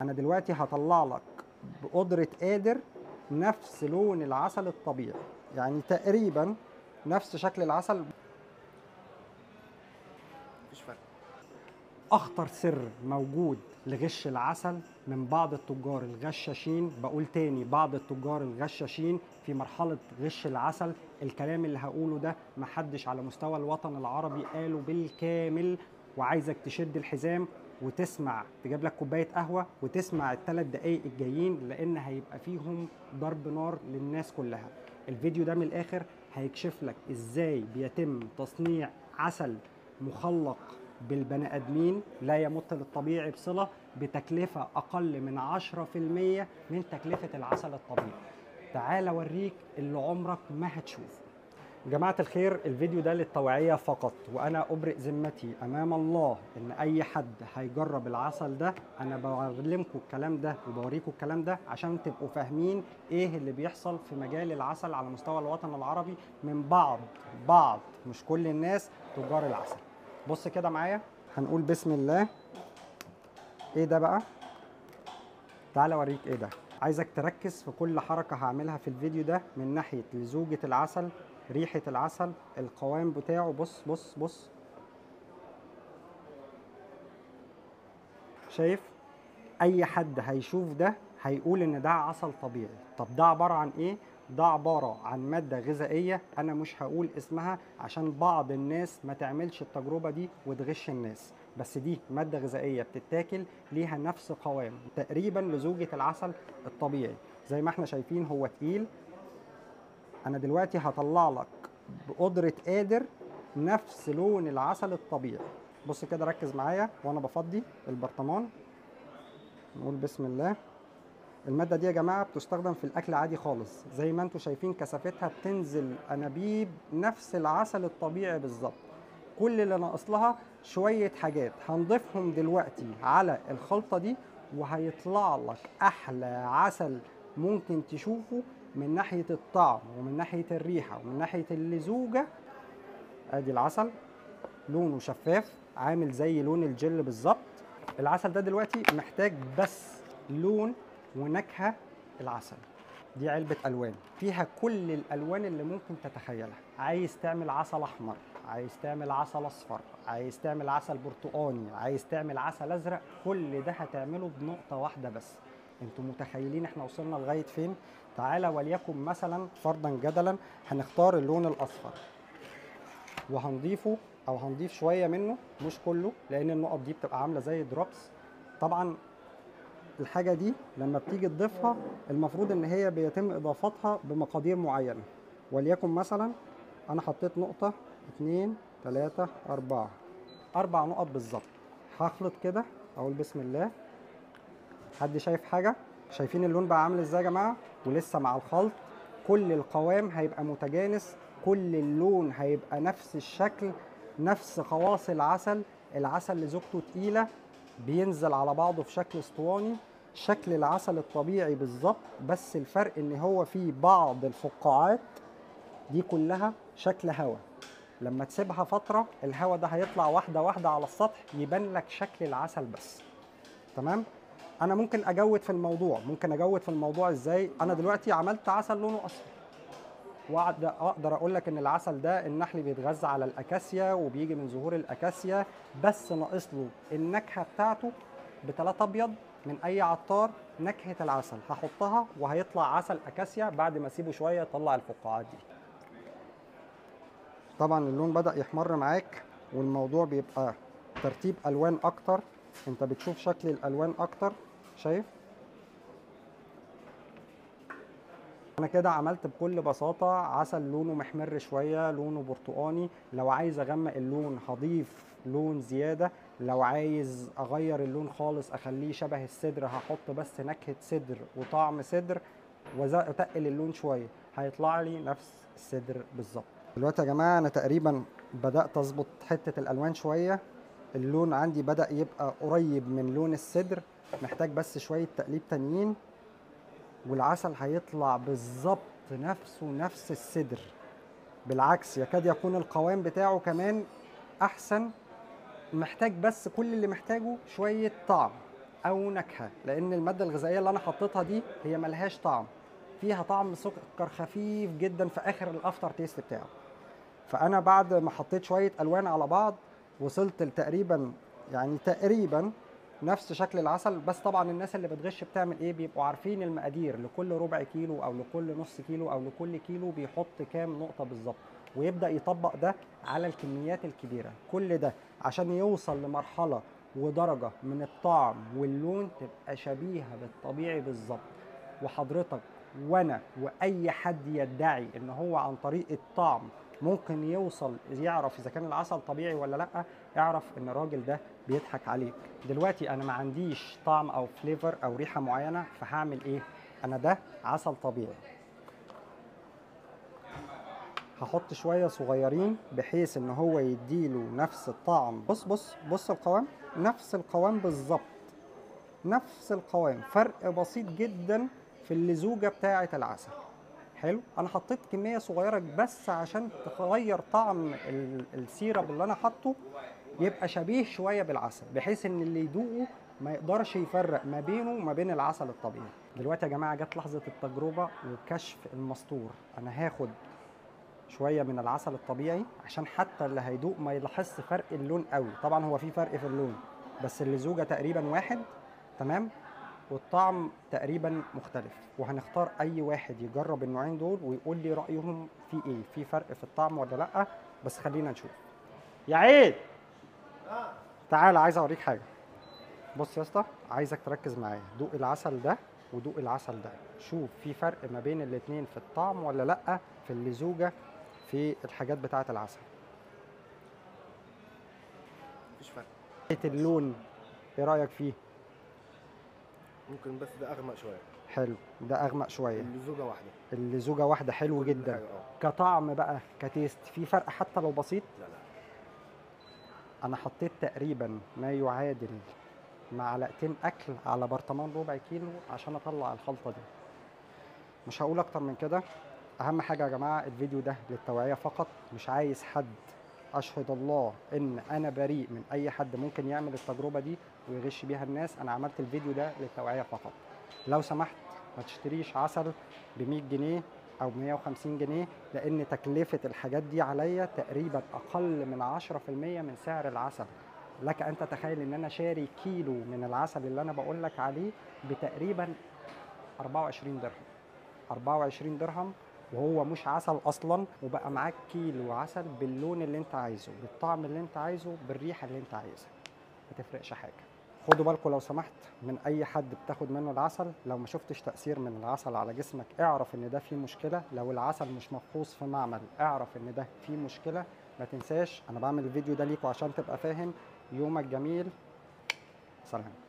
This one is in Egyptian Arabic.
انا دلوقتي هطلع لك بقدره قادر نفس لون العسل الطبيعي يعني تقريبا نفس شكل العسل مفيش فرق اخطر سر موجود لغش العسل من بعض التجار الغشاشين بقول تاني بعض التجار الغشاشين في مرحلة غش العسل الكلام اللي هقوله ده محدش على مستوى الوطن العربي قاله بالكامل وعايزك تشد الحزام وتسمع تجيب لك كوبايه قهوه وتسمع الثلاث دقائق الجايين لان هيبقى فيهم ضرب نار للناس كلها الفيديو ده من الاخر هيكشف لك ازاي بيتم تصنيع عسل مخلق بالبني ادمين لا يمت للطبيعي بصله بتكلفه اقل من 10% من تكلفه العسل الطبيعي تعال اوريك اللي عمرك ما هتشوفه جماعة الخير الفيديو ده للتوعية فقط وأنا أبرئ ذمتي أمام الله إن أي حد هيجرب العسل ده أنا بعلمكم الكلام ده وبوريكم الكلام ده عشان تبقوا فاهمين إيه اللي بيحصل في مجال العسل على مستوى الوطن العربي من بعض بعض مش كل الناس تجار العسل بص كده معايا هنقول بسم الله إيه ده بقى تعال أوريك إيه ده عايزك تركز في كل حركة هعملها في الفيديو ده من ناحية لزوجة العسل ريحة العسل القوام بتاعه بص بص بص شايف اي حد هيشوف ده هيقول ان ده عسل طبيعي طب ده عبارة عن ايه ده عبارة عن مادة غذائية أنا مش هقول اسمها عشان بعض الناس ما تعملش التجربة دي وتغش الناس بس دي مادة غذائية بتتاكل ليها نفس قوام تقريبا لزوجة العسل الطبيعي زي ما احنا شايفين هو تقيل انا دلوقتي هطلع لك بقدره قادر نفس لون العسل الطبيعي بص كده ركز معايا وانا بفضي البرطمان نقول بسم الله المادة دي يا جماعة بتستخدم في الأكل عادي خالص زي ما انتم شايفين كثافتها بتنزل أنابيب نفس العسل الطبيعي بالظبط كل اللي ناقص لها شوية حاجات هنضيفهم دلوقتي على الخلطة دي وهيطلع لك أحلى عسل ممكن تشوفه من ناحيه الطعم ومن ناحيه الريحه ومن ناحيه اللزوجه ادي العسل لونه شفاف عامل زي لون الجل بالظبط العسل ده دلوقتي محتاج بس لون ونكهه العسل دي علبة ألوان فيها كل الألوان اللي ممكن تتخيلها عايز تعمل عسل أحمر عايز تعمل عسل أصفر عايز تعمل عسل برتقاني عايز تعمل عسل أزرق كل ده هتعمله بنقطة واحدة بس انتوا متخيلين احنا وصلنا لغاية فين تعالى وليكن مثلا فرضا جدلا هنختار اللون الاصفر وهنضيفه او هنضيف شويه منه مش كله لان النقط دي بتبقى عامله زي دروبس طبعا الحاجه دي لما بتيجي تضيفها المفروض ان هي بيتم اضافتها بمقادير معينه وليكن مثلا انا حطيت نقطه اتنين تلاته اربعه اربع نقط بالظبط هخلط كده اقول بسم الله حد شايف حاجه شايفين اللون بقى عامل ازاي يا جماعه ولسه مع الخلط كل القوام هيبقى متجانس كل اللون هيبقى نفس الشكل نفس خواص العسل العسل اللي زوجته تقيله بينزل على بعضه في شكل اسطواني شكل العسل الطبيعي بالظبط بس الفرق ان هو فيه بعض الفقاعات دي كلها شكل هواء لما تسيبها فتره الهواء ده هيطلع واحده واحده على السطح يبان لك شكل العسل بس تمام انا ممكن اجود في الموضوع ممكن اجود في الموضوع ازاي انا دلوقتي عملت عسل لونه اصفر واقدر اقول لك ان العسل ده النحل بيتغذى على الاكاسيا وبيجي من زهور الاكاسيا بس ناقص له النكهه بتاعته بتلات ابيض من اي عطار نكهه العسل هحطها وهيطلع عسل اكاسيا بعد ما اسيبه شويه يطلع الفقاعات دي طبعا اللون بدا يحمر معاك والموضوع بيبقى ترتيب الوان اكتر انت بتشوف شكل الالوان اكتر شايف انا كده عملت بكل بساطه عسل لونه محمر شويه لونه برتقاني لو عايز اغمق اللون هضيف لون زياده لو عايز اغير اللون خالص اخليه شبه الصدر هحط بس نكهه صدر وطعم صدر واتقل اللون شويه هيطلع لي نفس الصدر بالظبط دلوقتي يا جماعه انا تقريبا بدات اظبط حته الالوان شويه اللون عندي بدا يبقى قريب من لون الصدر محتاج بس شويه تقليب تانيين والعسل هيطلع بالظبط نفسه نفس الصدر بالعكس يكاد يكون القوام بتاعه كمان احسن محتاج بس كل اللي محتاجه شويه طعم او نكهه لان الماده الغذائيه اللي انا حطيتها دي هي ملهاش طعم فيها طعم سكر خفيف جدا في اخر الافتر تيست بتاعه فانا بعد ما حطيت شويه الوان على بعض وصلت لتقريبا يعني تقريبا نفس شكل العسل بس طبعا الناس اللي بتغش بتعمل ايه بيبقوا عارفين المقادير لكل ربع كيلو او لكل نص كيلو او لكل كيلو بيحط كام نقطه بالظبط ويبدا يطبق ده على الكميات الكبيره كل ده عشان يوصل لمرحله ودرجه من الطعم واللون تبقى شبيهه بالطبيعي بالظبط وحضرتك وانا واي حد يدعي ان هو عن طريق الطعم ممكن يوصل يعرف اذا كان العسل طبيعي ولا لا اعرف ان الراجل ده بيضحك عليك دلوقتي انا ما عنديش طعم او فليفر او ريحه معينه فهعمل ايه انا ده عسل طبيعي هحط شويه صغيرين بحيث ان هو يديله نفس الطعم بص بص بص القوام نفس القوام بالظبط نفس القوام فرق بسيط جدا في اللزوجه بتاعه العسل حلو انا حطيت كميه صغيره بس عشان تغير طعم ال- السيرب اللي انا حاطه يبقى شبيه شويه بالعسل بحيث ان اللي يدوقه ما يقدرش يفرق ما بينه وما بين العسل الطبيعي دلوقتي يا جماعه جت لحظه التجربه وكشف المستور انا هاخد شويه من العسل الطبيعي عشان حتى اللي هيدوق ما يلاحظش فرق اللون قوي طبعا هو في فرق في اللون بس اللزوجه تقريبا واحد تمام والطعم تقريبا مختلف وهنختار اي واحد يجرب النوعين دول ويقول لي رايهم في ايه في فرق في الطعم ولا لا بس خلينا نشوف يا عيد تعال عايز اوريك حاجه بص يا اسطى عايزك تركز معايا دوق العسل ده ودوق العسل ده شوف في فرق ما بين الاتنين في الطعم ولا لا في اللزوجه في الحاجات بتاعه العسل مفيش فرق اللون ايه رايك فيه ممكن بس ده اغمق شويه حلو ده اغمق شويه اللزوجه واحده اللزوجه واحده حلو كل جدا حاجة، اه كطعم بقى كتيست في فرق حتى لو بسيط لا لا انا حطيت تقريبا ما يعادل معلقتين اكل على برطمان ربع كيلو عشان اطلع الخلطه دي مش هقول اكتر من كده اهم حاجه يا جماعه الفيديو ده للتوعيه فقط مش عايز حد اشهد الله ان انا بريء من اي حد ممكن يعمل التجربه دي ويغش بيها الناس انا عملت الفيديو ده للتوعيه فقط لو سمحت ما تشتريش عسل ب 100 جنيه او 150 جنيه لان تكلفه الحاجات دي عليا تقريبا اقل من 10% من سعر العسل لك ان تتخيل ان انا شاري كيلو من العسل اللي انا بقول لك عليه بتقريبا 24 درهم 24 درهم وهو مش عسل اصلا وبقى معاك كيلو عسل باللون اللي انت عايزه بالطعم اللي انت عايزه بالريحه اللي انت عايزها ما تفرقش حاجه خدوا بالكم لو سمحت من اي حد بتاخد منه العسل لو ما شفتش تاثير من العسل على جسمك اعرف ان ده فيه مشكله لو العسل مش مفحوص في معمل اعرف ان ده فيه مشكله ما تنساش انا بعمل الفيديو ده ليكوا عشان تبقى فاهم يومك جميل سلام